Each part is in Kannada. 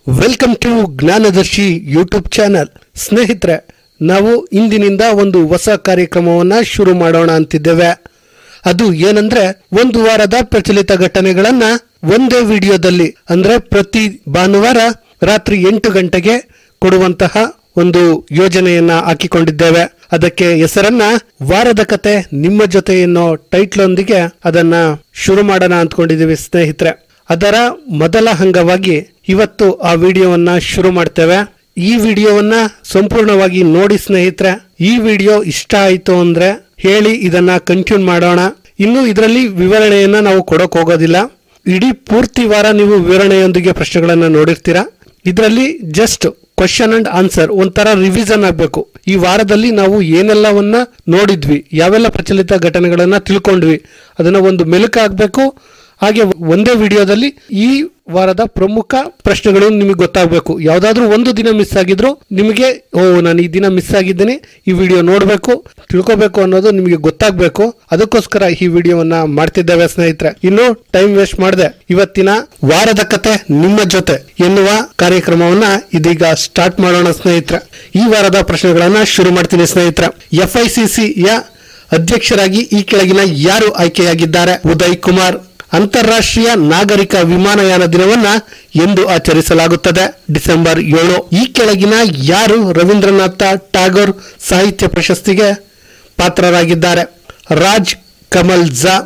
welcome to Jnanadarshi YouTube channel ಸ್ನೇಹಿತರೆ ನಾವು ಇಂದಿನಿಂದ ಒಂದು ಹೊಸ ಕಾರ್ಯಕ್ರಮವನ್ನ ಶುರು ಮಾಡೋಣ ಅಂತಿದ್ದೇವೆ ಅದು ಏನಂದ್ರೆ ಒಂದು ವಾರದ ಪ್ರಚಲಿತ ಘಟನೆಗಳನ್ನ ಒಂದೇ ವಿಡಿಯೋದಲ್ಲಿ ಅಂದ್ರೆ ಪ್ರತಿ ಭಾನುವಾರ ರಾತ್ರಿ ಎಂಟು ಗಂಟೆಗೆ ಕೊಡುವಂತಹ ಒಂದು ಯೋಜನೆಯನ್ನ ಹಾಕಿಕೊಂಡಿದ್ದೇವೆ ಅದಕ್ಕೆ ಹೆಸರನ್ನ ವಾರದ ಕತೆ ನಿಮ್ಮ ಜೊತೆ ಎನ್ನೋ ಟೈಟ್ಲೊಂದಿಗೆ ಅದನ್ನ ಶುರು ಮಾಡೋಣ ಅಂದ್ಕೊಂಡಿದ್ದೀವಿ ಸ್ನೇಹಿತರೆ ಅದರ ಮೊದಲ ಅಂಗವಾಗಿ ಇವತ್ತು ಆ ವಿಡಿಯೋವನ್ನ ಶುರು ಮಾಡ್ತೇವೆ ಈ ವಿಡಿಯೋವನ್ನ ಸಂಪೂರ್ಣವಾಗಿ ನೋಡಿ ಸ್ನೇಹಿತರೆ ಈ ವಿಡಿಯೋ ಇಷ್ಟ ಆಯಿತು ಅಂದ್ರೆ ಹೇಳಿ ಇದನ್ನ ಕಂಟಿನ್ಯೂ ಮಾಡೋಣ ಇನ್ನು ಇದರಲ್ಲಿ ವಿವರಣೆಯನ್ನ ನಾವು ಕೊಡಕ್ ಹೋಗೋದಿಲ್ಲ ಇಡೀ ಪೂರ್ತಿ ವಾರ ನೀವು ವಿವರಣೆಯೊಂದಿಗೆ ಪ್ರಶ್ನೆಗಳನ್ನ ನೋಡಿರ್ತೀರಾ ಇದರಲ್ಲಿ ಜಸ್ಟ್ ಕ್ವಶನ್ ಅಂಡ್ ಆನ್ಸರ್ ಒಂಥರ ರಿವಿಷನ್ ಆಗಬೇಕು ಈ ವಾರದಲ್ಲಿ ನಾವು ಏನೆಲ್ಲವನ್ನ ನೋಡಿದ್ವಿ ಯಾವೆಲ್ಲ ಪ್ರಚಲಿತ ಘಟನೆಗಳನ್ನ ತಿಳ್ಕೊಂಡ್ವಿ ಅದನ್ನ ಒಂದು ಮೆಲುಕು ಆಗ್ಬೇಕು ಹಾಗೆ ಒಂದೇ ವಿಡಿಯೋದಲ್ಲಿ ಈ ವಾರದ ಪ್ರಮುಖ ಪ್ರಶ್ನೆಗಳು ನಿಮಗೆ ಗೊತ್ತಾಗಬೇಕು ಯಾವ್ದಾದ್ರೂ ಒಂದು ದಿನ ಮಿಸ್ ಆಗಿದ್ರು ನಿಮಗೆ ಓ ನಾನು ಈ ದಿನ ಮಿಸ್ ಆಗಿದ್ದೀನಿ ಈ ವಿಡಿಯೋ ನೋಡಬೇಕು ತಿಳ್ಕೊಬೇಕು ಅನ್ನೋದು ನಿಮಗೆ ಗೊತ್ತಾಗಬೇಕು ಅದಕ್ಕೋಸ್ಕರ ಈ ವಿಡಿಯೋವನ್ನ ಮಾಡ್ತಿದ್ದೇವೆ ಸ್ನೇಹಿತರೆ ಇನ್ನು ಟೈಮ್ ವೇಸ್ಟ್ ಮಾಡದೆ ಇವತ್ತಿನ ವಾರದ ಕತೆ ನಿಮ್ಮ ಜೊತೆ ಎನ್ನುವ ಕಾರ್ಯಕ್ರಮವನ್ನ ಇದೀಗ ಸ್ಟಾರ್ಟ್ ಮಾಡೋಣ ಸ್ನೇಹಿತರೆ ಈ ವಾರದ ಪ್ರಶ್ನೆಗಳನ್ನ ಶುರು ಮಾಡ್ತೀನಿ ಸ್ನೇಹಿತರೆ ಎಫ್ ಐ ಸಿ ಯ ಅಧ್ಯಕ್ಷರಾಗಿ ಈ ಕೆಳಗಿನ ಯಾರು ಆಯ್ಕೆಯಾಗಿದ್ದಾರೆ ಉದಯ್ ಕುಮಾರ್ ಅಂತಾರಾಷ್ಟ್ರೀಯ ನಾಗರಿಕ ವಿಮಾನಯಾನ ದಿನವನ್ನ ಎಂದು ಆಚರಿಸಲಾಗುತ್ತದೆ ಡಿಸೆಂಬರ್ ಏಳು ಈ ಕೆಳಗಿನ ಯಾರು ರವೀಂದ್ರನಾಥ ಟಾಗೋರ್ ಸಾಹಿತ್ಯ ಪ್ರಶಸ್ತಿಗೆ ಪಾತ್ರರಾಗಿದ್ದಾರೆ ರಾಜ್ ಕಮಲ್ ಝಾ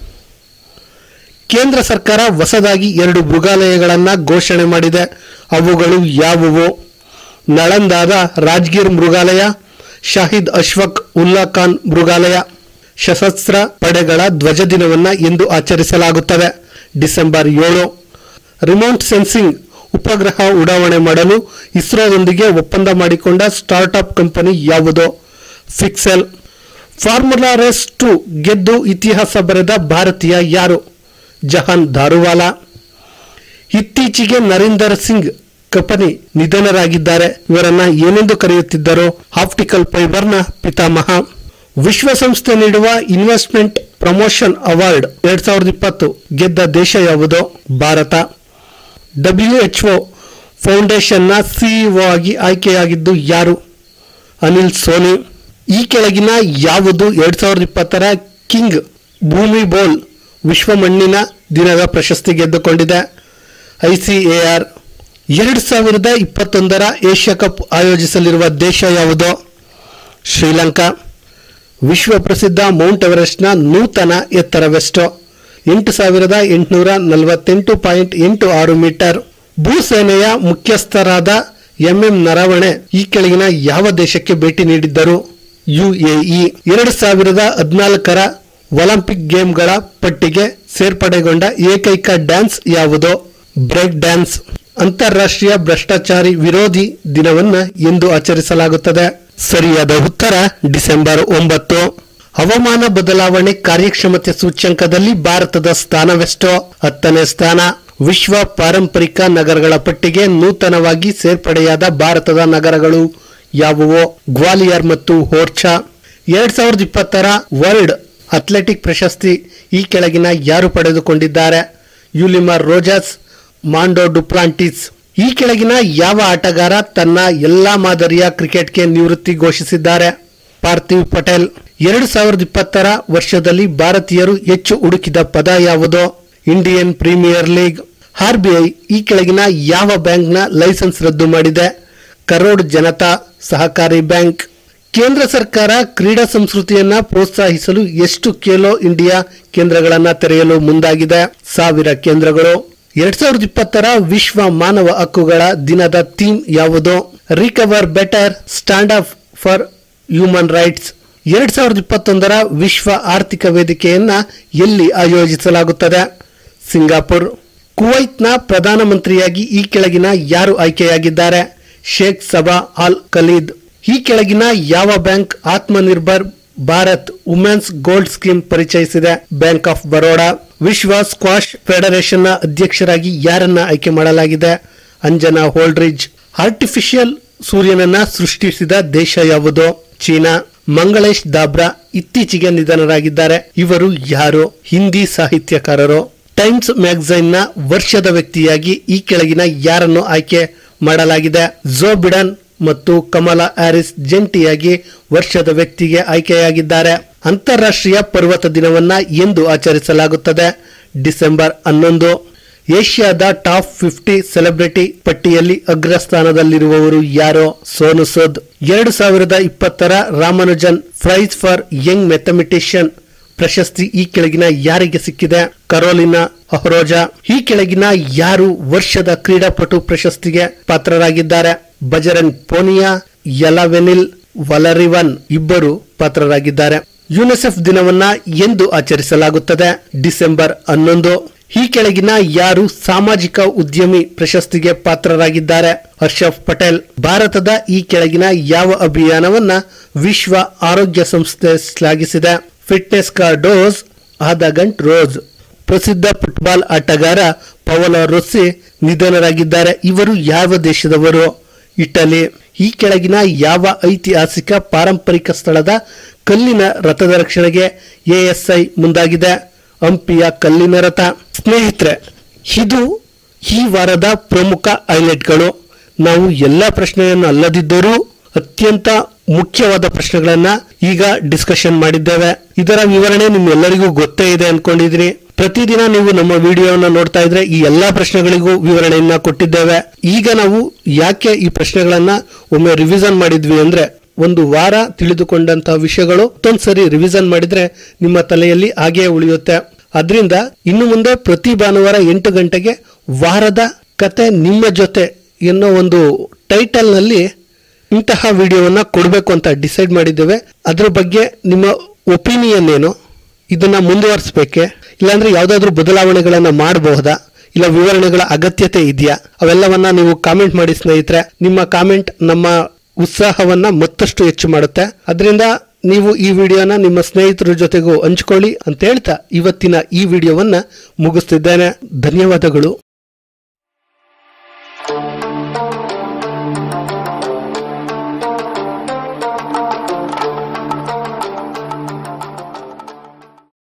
ಕೇಂದ್ರ ಸರ್ಕಾರ ಹೊಸದಾಗಿ ಎರಡು ಮೃಗಾಲಯಗಳನ್ನ ಘೋಷಣೆ ಮಾಡಿದೆ ಅವುಗಳು ಯಾವುವು ನಳಂದಾದ ರಾಜ್ಗಿರ್ ಮೃಗಾಲಯ ಶಾಹಿದ್ ಅಶ್ವಕ್ ಉಲ್ಲಾ ಖಾನ್ ಮೃಗಾಲಯ ಸಶಸ್ತ್ರ ಪಡೆಗಳ ಧ್ವಜ ದಿನವನ್ನ ಎಂದು ಆಚರಿಸಲಾಗುತ್ತದೆ ಡಿಸೆಂಬರ್ ಏಳು ರಿಮೋಟ್ ಸೆನ್ಸಿಂಗ್ ಉಪಗ್ರಹ ಉಡಾವಣೆ ಮಾಡಲು ಇಸ್ರೋದೊಂದಿಗೆ ಒಪ್ಪಂದ ಮಾಡಿಕೊಂಡ ಸ್ಟಾರ್ಟ್ಅಪ್ ಕಂಪನಿ ಯಾವುದು ಫಿಕ್ಸೆಲ್ ಫಾರ್ಮುಲಾ ರೇಸ್ ಟು ಗೆದ್ದು ಇತಿಹಾಸ ಬರೆದ ಭಾರತೀಯ ಯಾರು ಜಹಾನ್ ದಾರುವಾಲಾ ಇತ್ತೀಚೆಗೆ ನರೇಂದರ್ ಸಿಂಗ್ ಕಪನಿ ನಿಧನರಾಗಿದ್ದಾರೆ ಇವರನ್ನ ಏನೆಂದು ಕರೆಯುತ್ತಿದ್ದರು ಆಪ್ಟಿಕಲ್ ಫೈಬರ್ನ ಪಿತಾಮಹ ವಿಶ್ವಸಂಸ್ಥೆ ನೀಡುವ ಇನ್ವೆಸ್ಟ್ಮೆಂಟ್ ಪ್ರಮೋಷನ್ ಅವಾರ್ಡ್ ಎರಡ್ ಸಾವಿರದ ಇಪ್ಪತ್ತು ಗೆದ್ದ ದೇಶ ಯಾವುದು ಭಾರತ ಡಬ್ಲ್ಯೂಎಚ್ಒ ಫೌಂಡೇಶನ್ನ ಸಿಇಒ ಆಗಿ ಆಯ್ಕೆಯಾಗಿದ್ದು ಯಾರು ಅನಿಲ್ ಸೋನಿ ಈ ಕೆಳಗಿನ ಯಾವುದು ಎರಡ್ ಸಾವಿರದ ಇಪ್ಪತ್ತರ ಕಿಂಗ್ ಭೂಮಿ ಬೋಲ್ ವಿಶ್ವ ಮಣ್ಣಿನ ದಿನದ ಪ್ರಶಸ್ತಿ ಗೆದ್ದುಕೊಂಡಿದೆ ಐಸಿಎಆರ್ ಎರಡು ಸಾವಿರದ ಇಪ್ಪತ್ತೊಂದರ ಏಷ್ಯಾ ಕಪ್ ಆಯೋಜಿಸಲಿರುವ ದೇಶ ಯಾವುದು ಶ್ರೀಲಂಕಾ ವಿಶ್ವ ಪ್ರಸಿದ್ಧ ಮೌಂಟ್ ಎವರೆಸ್ಟ್ನ ನೂತನ ಎತ್ತರವೆಷ್ಟು ಎಂಟು ಸಾವಿರದ ಎಂಟುನೂರ ನಲವತ್ತೆಂಟು ಪಾಯಿಂಟ್ ಎಂಟು ಆರು ಮೀಟರ್ ಭೂಸೇನೆಯ ಮುಖ್ಯಸ್ಥರಾದ ಎಂಎಂ ನರವಣೆ ಈ ಕೆಳಗಿನ ಯಾವ ದೇಶಕ್ಕೆ ಭೇಟಿ ನೀಡಿದ್ದರು ಯುಎಇ ಎರಡು ಸಾವಿರದ ಹದಿನಾಲ್ಕರ ಒಲಿಂಪಿಕ್ ಗೇಮ್ಗಳ ಪಟ್ಟಿಗೆ ಸೇರ್ಪಡೆಗೊಂಡ ಏಕೈಕ ಡ್ಯಾನ್ಸ್ ಯಾವುದು ಬ್ರೇಕ್ ಡ್ಯಾನ್ಸ್ ಅಂತಾರಾಷ್ಟ್ರೀಯ ಭ್ರಷ್ಟಾಚಾರಿ ವಿರೋಧಿ ದಿನವನ್ನ ಎಂದು ಆಚರಿಸಲಾಗುತ್ತದೆ ಸರಿಯಾದ ಉತ್ತರ ಡಿಸೆಂಬರ್ ಒಂಬತ್ತು ಹವಾಮಾನ ಬದಲಾವಣೆ ಕಾರ್ಯಕ್ಷಮತೆ ಸೂಚ್ಯಂಕದಲ್ಲಿ ಭಾರತದ ಸ್ಥಾನವೆಷ್ಟು ಹತ್ತನೇ ಸ್ಥಾನ ವಿಶ್ವ ಪಾರಂಪರಿಕ ನಗರಗಳ ಪಟ್ಟಿಗೆ ನೂತನವಾಗಿ ಸೇರ್ಪಡೆಯಾದ ಭಾರತದ ನಗರಗಳು ಯಾವುವು ಗ್ವಾಲಿಯರ್ ಮತ್ತು ಹೋರ್ಚಾ ಎರಡ್ ಸಾವಿರದ ಇಪ್ಪತ್ತರ ವರ್ಲ್ಡ್ ಅಥ್ಲೆಟಿಕ್ ಪ್ರಶಸ್ತಿ ಈ ಕೆಳಗಿನ ಯಾರು ಪಡೆದುಕೊಂಡಿದ್ದಾರೆ ಯುಲಿಮರ್ ರೋಜಸ್ ಮಾಂಡೋ ಡುಪ್ಲಾಂಟಿಸ್ ಈ ಕೆಳಗಿನ ಯಾವ ಆಟಗಾರ ತನ್ನ ಎಲ್ಲಾ ಮಾದರಿಯ ಕ್ರಿಕೆಟ್ಗೆ ನಿವೃತ್ತಿ ಘೋಷಿಸಿದ್ದಾರೆ ಪಾರ್ಥಿವ್ ಪಟೇಲ್ ಎರಡು ಸಾವಿರದ ಇಪ್ಪತ್ತರ ವರ್ಷದಲ್ಲಿ ಭಾರತೀಯರು ಹೆಚ್ಚು ಹುಡುಕಿದ ಪದ ಯಾವುದು ಇಂಡಿಯನ್ ಪ್ರೀಮಿಯರ್ ಲೀಗ್ ಆರ್ಬಿಐ ಈ ಕೆಳಗಿನ ಯಾವ ಬ್ಯಾಂಕ್ನ ಲೈಸೆನ್ಸ್ ರದ್ದು ಮಾಡಿದೆ ಕರೋಡ್ ಜನತಾ ಸಹಕಾರಿ ಬ್ಯಾಂಕ್ ಕೇಂದ್ರ ಸರ್ಕಾರ ಕ್ರೀಡಾ ಸಂಸ್ಕೃತಿಯನ್ನ ಪ್ರೋತ್ಸಾಹಿಸಲು ಎಷ್ಟು ಖೇಲೋ ಇಂಡಿಯಾ ಕೇಂದ್ರಗಳನ್ನ ತೆರೆಯಲು ಮುಂದಾಗಿದೆ ಸಾವಿರ ಕೇಂದ್ರಗಳು ಎರಡ್ ಸಾವಿರದ ಇಪ್ಪತ್ತರ ವಿಶ್ವ ಮಾನವ ಹಕ್ಕುಗಳ ದಿನದ ಥೀಮ್ ಯಾವುದು recover better stand up for human rights ಎರಡ್ ಸಾವಿರದ ಇಪ್ಪತ್ತೊಂದರ ವಿಶ್ವ ಆರ್ಥಿಕ ವೇದಿಕೆಯನ್ನ ಎಲ್ಲಿ ಆಯೋಜಿಸಲಾಗುತ್ತದೆ ಸಿಂಗಾಪುರ್ ಕುವೈತ್ನ ಪ್ರಧಾನಮಂತ್ರಿಯಾಗಿ ಈ ಕೆಳಗಿನ ಯಾರು ಆಯ್ಕೆಯಾಗಿದ್ದಾರೆ ಶೇಖ್ ಸಬಾ ಅಲ್ ಖಲೀದ್ ಈ ಕೆಳಗಿನ ಯಾವ bank Atmanirbhar Bharat women's gold scheme ಪರಿಚಯಿಸಿದೆ ಬ್ಯಾಂಕ್ ಆಫ್ ಬರೋಡಾ ವಿಶ್ವ ಸ್ಕ್ವಾಶ್ ಫೆಡರೇಷನ್ನ ಅಧ್ಯಕ್ಷರಾಗಿ ಯಾರನ್ನ ಆಯ್ಕೆ ಮಾಡಲಾಗಿದೆ ಅಂಜನಾ ಹೋಲ್ಡ್ರಿಜ್ ಆರ್ಟಿಫಿಷಿಯಲ್ ಸೂರ್ಯನನ್ನ ಸೃಷ್ಟಿಸಿದ ದೇಶ ಯಾವುದು ಚೀನಾ ಮಂಗಳೇಶ್ ದಾಬ್ರಾ ಇತ್ತೀಚೆಗೆ ನಿಧನರಾಗಿದ್ದಾರೆ ಇವರು ಯಾರು ಹಿಂದಿ ಸಾಹಿತ್ಯಕಾರರು ಟೈಮ್ಸ್ ಮ್ಯಾಗಝೈನ್ನ ವರ್ಷದ ವ್ಯಕ್ತಿಯಾಗಿ ಈ ಕೆಳಗಿನ ಯಾರನ್ನು ಆಯ್ಕೆ ಮಾಡಲಾಗಿದೆ ಜೋ ಬಿಡನ್ ಮತ್ತು ಕಮಲಾ ಹ್ಯಾರಿಸ್ ಜಂಟಿಯಾಗಿ ವರ್ಷದ ವ್ಯಕ್ತಿಗೆ ಆಯ್ಕೆಯಾಗಿದ್ದಾರೆ ಅಂತಾರಾಷ್ಟ್ರೀಯ ಪರ್ವತ ದಿನವನ್ನ ಎಂದು ಆಚರಿಸಲಾಗುತ್ತದೆ ಡಿಸೆಂಬರ್ ಹನ್ನೊಂದು ಏಷ್ಯಾದ ಟಾಪ್ ಫಿಫ್ಟಿ ಸೆಲೆಬ್ರಿಟಿ ಪಟ್ಟಿಯಲ್ಲಿ ಅಗ್ರಸ್ಥಾನದಲ್ಲಿರುವವರು ಯಾರೋ ಸೋನು ಸೂದ್ ಎರಡು ಸಾವಿರದ ಇಪ್ಪತ್ತರ Ramanujan prize for young mathematician ಪ್ರಶಸ್ತಿ ಈ ಕೆಳಗಿನ ಯಾರಿಗೆ ಸಿಕ್ಕಿದೆ ಕರೋಲಿನಾ ಅಹ್ರೋಜಾ ಈ ಕೆಳಗಿನ ಯಾರು ವರ್ಷದ ಕ್ರೀಡಾಪಟು ಪ್ರಶಸ್ತಿಗೆ ಪಾತ್ರರಾಗಿದ್ದಾರೆ ಬಜರಂಗ್ ಪೋನಿಯಾ ಯಲವೆನಿಲ್ ವಲರಿವನ್ ಇಬ್ಬರು ಪಾತ್ರರಾಗಿದ್ದಾರೆ ಯುನಿಸೆಫ್ ದಿನವನ್ನ ಎಂದು ಆಚರಿಸಲಾಗುತ್ತದೆ ಡಿಸೆಂಬರ್ ಹನ್ನೊಂದು ಈ ಕೆಳಗಿನ ಯಾರು ಸಾಮಾಜಿಕ ಉದ್ಯಮಿ ಪ್ರಶಸ್ತಿಗೆ ಪಾತ್ರರಾಗಿದ್ದಾರೆ ಹರ್ಷಫ್ ಪಟೇಲ್ ಭಾರತದ ಈ ಕೆಳಗಿನ ಯಾವ ಅಭಿಯಾನವನ್ನ ವಿಶ್ವ ಆರೋಗ್ಯ ಸಂಸ್ಥೆ ಶ್ಲಾಘಿಸಿದೆ ಫಿಟ್ನೆಸ್ ಕಾ ಡೋಸ್ ಆದ ಗಂಟ್ ರೋಸ್ ಪ್ರಸಿದ್ಧ ಫುಟ್ಬಾಲ್ ಆಟಗಾರ ಪವಲ ರೊಸ್ಸಿ ನಿಧನರಾಗಿದ್ದಾರೆ ಇವರು ಯಾವ ದೇಶದವರು ಇಟಲಿ ಈ ಕೆಳಗಿನ ಯಾವ ಐತಿಹಾಸಿಕ ಪಾರಂಪರಿಕ ಸ್ಥಳದ ಕಲ್ಲಿನ ರಥದ ರಕ್ಷಣೆಗೆ ಎಎಸ್ಐ ಮುಂದಾಗಿದೆ ಹಂಪಿಯ ಕಲ್ಲಿನ ರಥ ಸ್ನೇಹಿತರೆ ಇದು ಈ ವಾರದ ಪ್ರಮುಖ ಹೈಲೈಟ್ಗಳು ನಾವು ಎಲ್ಲ ಪ್ರಶ್ನೆಯನ್ನು ಅಲ್ಲದಿದ್ದರೂ ಅತ್ಯಂತ ಮುಖ್ಯವಾದ ಪ್ರಶ್ನೆಗಳನ್ನ ಈಗ ಡಿಸ್ಕಷನ್ ಮಾಡಿದ್ದೇವೆ ಇದರ ವಿವರಣೆ ನಿಮ್ಮೆಲ್ಲರಿಗೂ ಗೊತ್ತೇ ಇದೆ ಅನ್ಕೊಂಡಿದ್ರಿ ಪ್ರತಿದಿನ ನೀವು ನಮ್ಮ ವಿಡಿಯೋನ ನೋಡ್ತಾ ಇದ್ರೆ ಈ ಎಲ್ಲಾ ಪ್ರಶ್ನೆಗಳಿಗೂ ವಿವರಣೆಯನ್ನ ಕೊಟ್ಟಿದ್ದೇವೆ ಈಗ ನಾವು ಯಾಕೆ ಈ ಪ್ರಶ್ನೆಗಳನ್ನ ಒಮ್ಮೆ ರಿವಿಷನ್ ಮಾಡಿದ್ವಿ ಅಂದ್ರೆ ಒಂದು ವಾರ ತಿಳಿದುಕೊಂಡಂತಹ ವಿಷಯಗಳು ಮತ್ತೊಂದ್ಸರಿ ರಿವಿಷನ್ ಮಾಡಿದ್ರೆ ನಿಮ್ಮ ತಲೆಯಲ್ಲಿ ಹಾಗೇ ಉಳಿಯುತ್ತೆ ಅದರಿಂದ ಇನ್ನು ಮುಂದೆ ಪ್ರತಿ ಭಾನುವಾರ ಎಂಟು ಗಂಟೆಗೆ ವಾರದ ಕತೆ ನಿಮ್ಮ ಜೊತೆ ಎನ್ನೋ ಒಂದು ಟೈಟಲ್ ನಲ್ಲಿ ಇಂತಹ ವಿಡಿಯೋವನ್ನ ಕೊಡಬೇಕು ಅಂತ ಡಿಸೈಡ್ ಮಾಡಿದ್ದೇವೆ ಅದ್ರ ಬಗ್ಗೆ ನಿಮ್ಮ ಒಪಿನಿಯನ್ ಏನು ಇದನ್ನ ಮುಂದುವರಿಸಬೇಕೆ ಇಲ್ಲಾಂದ್ರೆ ಯಾವ್ದಾದ್ರು ಬದಲಾವಣೆಗಳನ್ನ ಮಾಡಬಹುದಾ ಇಲ್ಲ ವಿವರಣೆಗಳ ಅಗತ್ಯತೆ ಇದೆಯಾ ಅವೆಲ್ಲವನ್ನ ನೀವು ಕಾಮೆಂಟ್ ಮಾಡಿ ಸ್ನೇಹಿತರೆ ನಿಮ್ಮ ಕಾಮೆಂಟ್ ನಮ್ಮ ಉತ್ಸಾಹವನ್ನ ಮತ್ತಷ್ಟು ಹೆಚ್ಚು ಮಾಡುತ್ತೆ ಅದರಿಂದ ನೀವು ಈ ವಿಡಿಯೋನ ನಿಮ್ಮ ಸ್ನೇಹಿತರ ಜೊತೆಗೂ ಹಂಚ್ಕೊಳ್ಳಿ ಅಂತ ಹೇಳ್ತಾ ಇವತ್ತಿನ ಈ ವಿಡಿಯೋವನ್ನ ಮುಗಿಸ್ತಿದ್ದೇನೆ ಧನ್ಯವಾದಗಳು